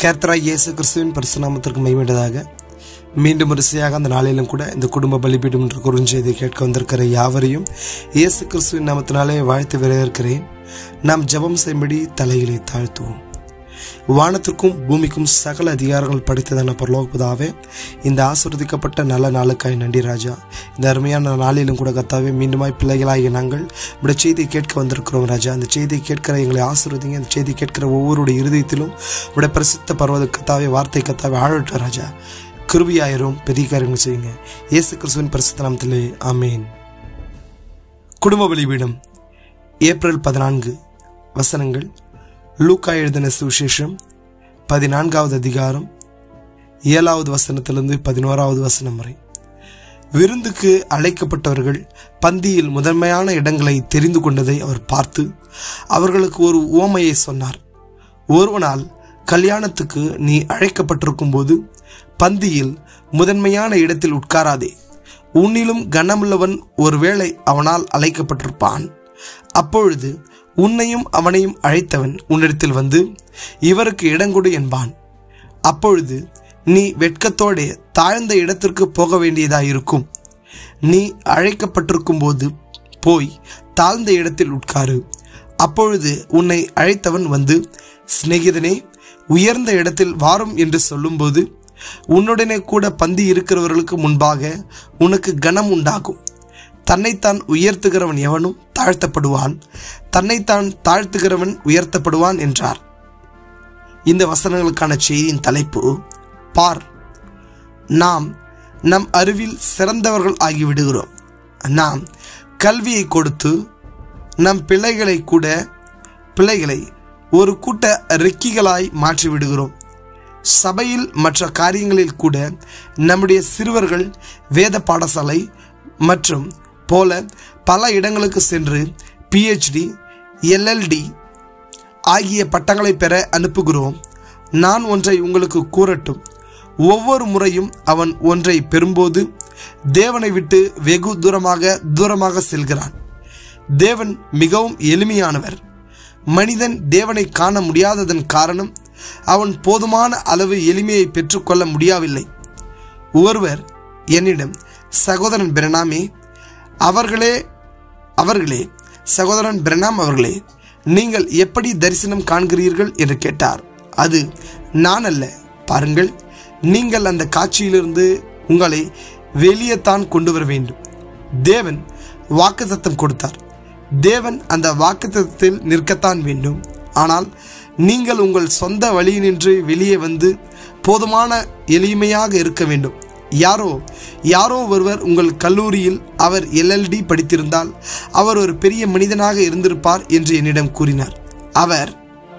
கேர்த்தராய் இயேசு கிறிஸ்துவின் பரிசுநாமத்திற்கு மைவேண்டதாக மீண்டும் வரிசையாக அந்த நாளிலும் கூட இந்த குடும்ப பலிபீடம் என்ற குறுஞ்செய்தி கேட்க வந்திருக்கிற யாவரையும் இயேசு கிறிஸ்துவின் நாமத்தினாலே வாழ்த்து வரவேற்கிறேன் நாம் ஜெபம் செய்யும்படி தலைகளை தாழ்த்துவோம் வானத்திற்கும் பூமிக்கும் சகல அதிகாரங்கள் படைத்ததான பரலோகபதாவே இந்த ஆசிர்வதிக்கப்பட்ட நல்ல நாளுக்காய் நன்றி ராஜா இந்த அருமையான நாளிலும் கூட கத்தாவே மீண்டுமாய் பிள்ளைகளாகிய நாங்கள் இப்படி செய்தியை கேட்க வந்திருக்கிறோம் ராஜா அந்த செய்தியை கேட்கிற எங்களை ஆசிர்வதிங்க அந்த செய்தி கேட்கிற ஒவ்வொருடைய இருதயத்திலும் இப்படி பிரசித்த பருவத கத்தாவே வார்த்தை கத்தாவே ஆழட்டும் ராஜா கிருபியாயிரும் பெரிய காரியங்கள் செய்யுங்க இயேசு கிறிஸ்துவின் பரிசுத்த நாமத்திலே ஆமேன் குடும்ப பலிபீடம் ஏப்ரல் பதினான்கு வசனங்கள் லூக்கா எழுதின சுவிசேஷம் பதினான்காவது அதிகாரம் ஏழாவது வசனத்திலிருந்து பதினோராவது வசனம் வரை விருந்துக்கு அழைக்கப்பட்டவர்கள் பந்தியில் முதன்மையான இடங்களை தெரிந்து கொண்டதை அவர் பார்த்து அவர்களுக்கு ஒரு உவமையை சொன்னார் ஒருவனால் கல்யாணத்துக்கு நீ அழைக்கப்பட்டிருக்கும் போது பந்தியில் முதன்மையான இடத்தில் உட்காராதே உன்னிலும் கனமுள்ளவன் ஒருவேளை அவனால் அழைக்கப்பட்டிருப்பான் அப்பொழுது உன்னையும் அவனையும் அழைத்தவன் உன்னிடத்தில் வந்து இவருக்கு இடங்கொடு என்பான் அப்பொழுது நீ வெட்கத்தோடே தாழ்ந்த இடத்திற்கு போக வேண்டியதாயிருக்கும் நீ அழைக்கப்பட்டிருக்கும் போது போய் தாழ்ந்த இடத்தில் உட்காரு அப்பொழுது உன்னை அழைத்தவன் வந்து சிநேகிதனே உயர்ந்த இடத்தில் வாரும் என்று சொல்லும்போது உன்னுடனே கூட பந்தி இருக்கிறவர்களுக்கு முன்பாக உனக்கு கனம் உண்டாகும் தன்னைத்தான் உயர்த்துகிறவன் எவனும் தாழ்த்தப்படுவான் தன்னைத்தான் தாழ்த்துகிறவன் உயர்த்தப்படுவான் என்றார் இந்த வசனங்களுக்கான செய்தியின் தலைப்பு பார் நாம் நம் அறிவில் சிறந்தவர்கள் ஆகிவிடுகிறோம் நாம் கல்வியை கொடுத்து நம் பிள்ளைகளை கூட பிள்ளைகளை ஒரு கூட்ட ரெக்கிகளாய் மாற்றிவிடுகிறோம் சபையில் மற்ற காரியங்களில் கூட நம்முடைய சிறுவர்கள் வேத பாடசாலை மற்றும் போல பல இடங்களுக்கு சென்று பிஹெச்டி எல்எல்டி ஆகிய பட்டங்களை பெற அனுப்புகிறோம் நான் ஒன்றை உங்களுக்கு கூறட்டும் ஒவ்வொரு முறையும் அவன் ஒன்றை பெறும்போது தேவனை விட்டு வெகு தூரமாக தூரமாக செல்கிறான் தேவன் மிகவும் எளிமையானவர் மனிதன் தேவனை காண முடியாததன் காரணம் அவன் போதுமான அளவு எளிமையை பெற்றுக்கொள்ள முடியவில்லை ஒருவர் என்னிடம் சகோதரன் பிரணாமே அவர்களே அவர்களே சகோதரன் பிரணாம் அவர்களே நீங்கள் எப்படி தரிசனம் காண்கிறீர்கள் என்று கேட்டார் அது நான் அல்ல பாருங்கள் நீங்கள் அந்த காட்சியிலிருந்து உங்களை வெளியே தான் கொண்டு வர வேண்டும் தேவன் வாக்குத்தத்தம் கொடுத்தார் தேவன் அந்த வாக்குத்தத்தில் நிற்கத்தான் வேண்டும் ஆனால் நீங்கள் உங்கள் சொந்த வழியினின்று வெளியே வந்து போதுமான எளிமையாக இருக்க வேண்டும் யாரோ யாரோ ஒருவர் உங்கள் கல்லூரியில் அவர் எல்எல்டி படித்திருந்தால் அவர் ஒரு பெரிய மனிதனாக இருந்திருப்பார் என்று என்னிடம் கூறினார் அவர்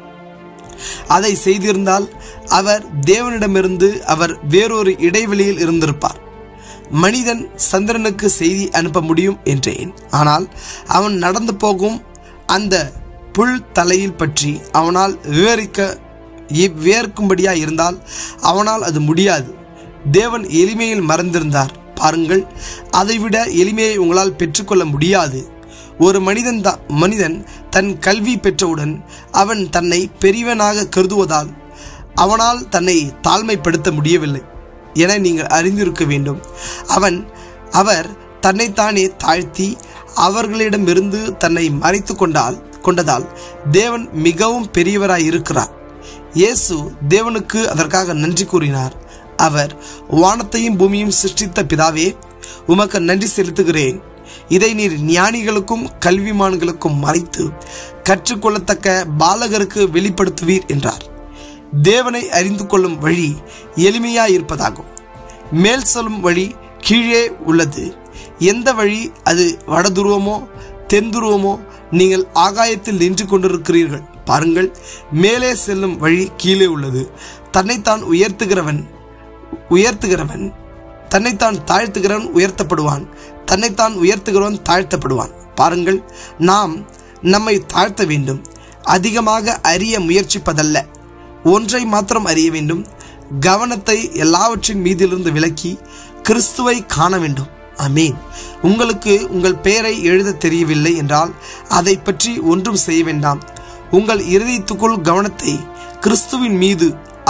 அதை செய்திருந்தால் அவர் தேவனிடமிருந்து அவர் வேறொரு இடைவெளியில் இருந்திருப்பார் மனிதன் சந்திரனுக்கு செய்தி அனுப்ப முடியும் என்றேன் ஆனால் அவன் நடந்து போகும் அந்த புல் தலையில் பற்றி அவனால் விவரிக்க வியர்க்கும்படியாக இருந்தால் அவனால் அது முடியாது தேவன் எளிமையில் மறந்திருந்தார் பாருங்கள் அதைவிட எளிமையை உங்களால் பெற்றுக்கொள்ள முடியாது ஒரு மனிதன் தான் மனிதன் தன் கல்வி பெற்றவுடன் அவன் தன்னை பெரியவனாக கருதுவதால் அவனால் தன்னை தாழ்மைப்படுத்த முடியவில்லை என நீங்கள் அறிந்திருக்க வேண்டும் அவன் அவர் தன்னைத்தானே தாழ்த்தி அவர்களிடமிருந்து தன்னை மறைத்து கொண்டால் கொண்டதால் தேவன் மிகவும் பெரியவராய் இருக்கிறார் இயேசு தேவனுக்கு அதற்காக நன்றி கூறினார் அவர் வானத்தையும் பூமியும் சிருஷ்டித்த பிதாவே உமக்கு நன்றி செலுத்துகிறேன் இதை நீர் ஞானிகளுக்கும் கல்விமான்களுக்கும் மறைத்து கற்றுக்கொள்ளத்தக்க பாலகருக்கு வெளிப்படுத்துவீர் என்றார் தேவனை அறிந்து கொள்ளும் வழி எளிமையாய் இருப்பதாகும் மேல் சொல்லும் வழி கீழே உள்ளது எந்த வழி அது வடதுருவமோ தென்துருவமோ நீங்கள் ஆகாயத்தில் நின்று கொண்டிருக்கிறீர்கள் பாருங்கள் மேலே செல்லும் வழி கீழே உள்ளது தன்னைத்தான் உயர்த்துகிறவன் உயர்த்துகிறவன் தன்னைத்தான் தாழ்த்துகிறவன் உயர்த்தப்படுவான் தன்னைத்தான் உயர்த்துகிறவன் தாழ்த்தப்படுவான் பாருங்கள் நாம் நம்மை தாழ்த்த வேண்டும் அதிகமாக அறிய முயற்சிப்பதல்ல ஒன்றை மாத்திரம் அறிய வேண்டும் கவனத்தை எல்லாவற்றின் மீதிலிருந்து விலக்கி கிறிஸ்துவை காண வேண்டும் அமீன் உங்களுக்கு உங்கள் பெயரை எழுத தெரியவில்லை என்றால் அதை பற்றி ஒன்றும் செய்ய வேண்டாம் உங்கள் இருதயத்துக்குள் கவனத்தை கிறிஸ்துவின் மீது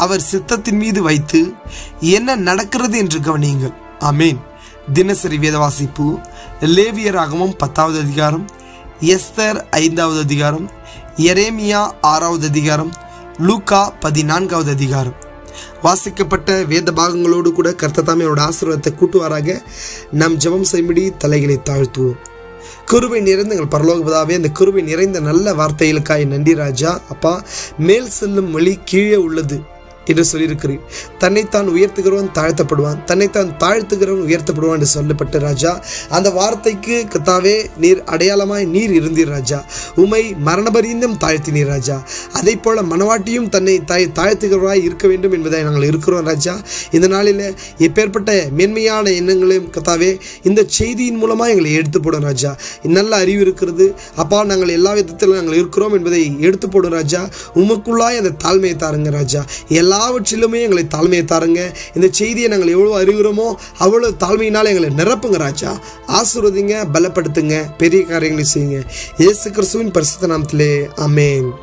அவர் சித்தத்தின் மீது வைத்து என்ன நடக்கிறது என்று கவனியுங்கள் ஆமேன் தினசரி வேத வாசிப்பு லேவியராகமும் பத்தாவது அதிகாரம் எஸ்தர் ஐந்தாவது அதிகாரம் எரேமியா ஆறாவது அதிகாரம் லூக்கா பதினான்காவது அதிகாரம் வாசிக்கப்பட்ட வேத பாகங்களோடு கூட கர்த்தத்தாமே அவரோட ஆசீர்வாதத்தை கூட்டுவாராக நாம் ஜெபம் செய்யும்படி தலைகளை தாழ்த்துவோம் குருவை நிறைந்த எங்கள் பரலோகபதாவே அந்த குருவை நிறைந்த நல்ல வார்த்தைகளுக்காய் நன்றி ராஜா அப்பா மேல் செல்லும் வழி கீழே உள்ளது என்று சொல்லியிருக்கிறீர் தன்னைத்தான் உயர்த்துகிறவன் தாழ்த்தப்படுவான் தன்னைத்தான் தாழ்த்துகிறவன் உயர்த்தப்படுவான் என்று சொல்லப்பட்ட ராஜா அந்த வார்த்தைக்கு கத்தாவே நீர் அடையாளமாய் நீர் இருந்தீர் ராஜா உமை மரணபரியந்தம் தாழ்த்தினீர் ராஜா அதே போல மனவாட்டியும் தன்னை தாய் தாழ்த்துகிறவராய் இருக்க வேண்டும் என்பதை நாங்கள் இருக்கிறோம் ராஜா இந்த நாளில் எப்பேற்பட்ட மென்மையான எண்ணங்களையும் கத்தாவே இந்த செய்தியின் மூலமாக எங்களை எடுத்து போடும் ராஜா நல்ல அறிவு இருக்கிறது அப்பா நாங்கள் எல்லா விதத்திலும் நாங்கள் இருக்கிறோம் என்பதை எடுத்து போடும் ராஜா உமக்குள்ளாய் அந்த தாழ்மையை தாருங்க ராஜா எல்லாவற்றிலுமே எங்களை தாழ்மையை தாருங்க இந்த செய்தியை நாங்கள் எவ்வளோ அறிகிறோமோ அவ்வளோ தாழ்மையினால் எங்களை நிரப்புங்க ராஜா ஆசீர்வதிங்க பலப்படுத்துங்க பெரிய காரியங்களை செய்யுங்க இயேசு கிறிஸ்துவின் பரிசுத்த நாமத்திலே அமேன்